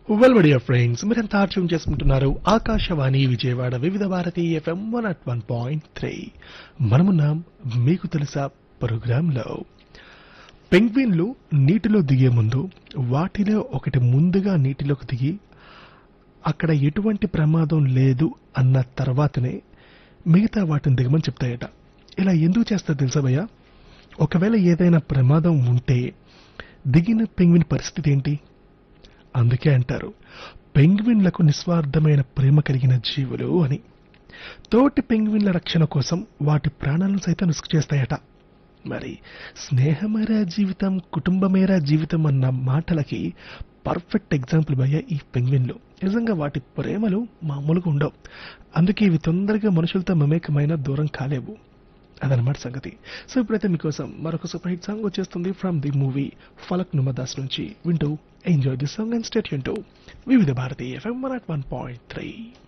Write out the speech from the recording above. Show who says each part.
Speaker 1: well dear friends మీరంతా tune చేసుకుంటున్నారు Akashvani Vijayawada Vividh Bharati FM one at one point three మనమున్నాం మీకు తెలుసా ప్రోగ్రాంలో పెంగ్విన్లు నీటిలో దిగే ముందు వాటిలో ఒకటి ముందుగా నీటిలోకి దిగి అక్కడ ఎటువంటి ప్రమాదం లేదు అన్న తర్వాతనే మిగతా వాటిని దిగమని చెప్తాయట ఇలా ఎందుకు చేస్తా తెలుసా భయ్య ఒకవేళ ఏదైనా ప్రమాదం ఉంటే దిగిన పెంగ్విన్ పరిస్థితి ఏంటి అందుకే అంటారు పెంగ్విన్లకు నిస్వార్థమైన ప్రేమ కలిగిన జీవులు అని తోటి పెంగ్విన్ల రక్షణ కోసం వాటి ప్రాణాలను సైతం రిస్క్ చేస్తాయట మరి స్నేహమేరా జీవితం కుటుంబమేరా జీవితం అన్న మాటలకి పర్ఫెక్ట్ ఎగ్జాంపుల్ భయ్య ఈ పెంగ్విన్లు నిజంగా వాటి ప్రేమలు మామూలుగా ఉండవు అందుకే ఇవి తొందరగా మనుషులతో మమేకమైన దూరం కాలేవు అదనమాట సంగతి సో ఇప్పుడైతే మీకోసం మరొక సూపర్ హిట్ సాంగ్ వచ్చేస్తుంది from the movie Falak Numadas నుంచి వింటూ enjoy the song and stay వింటూ Vividh Bharati FM one at one point three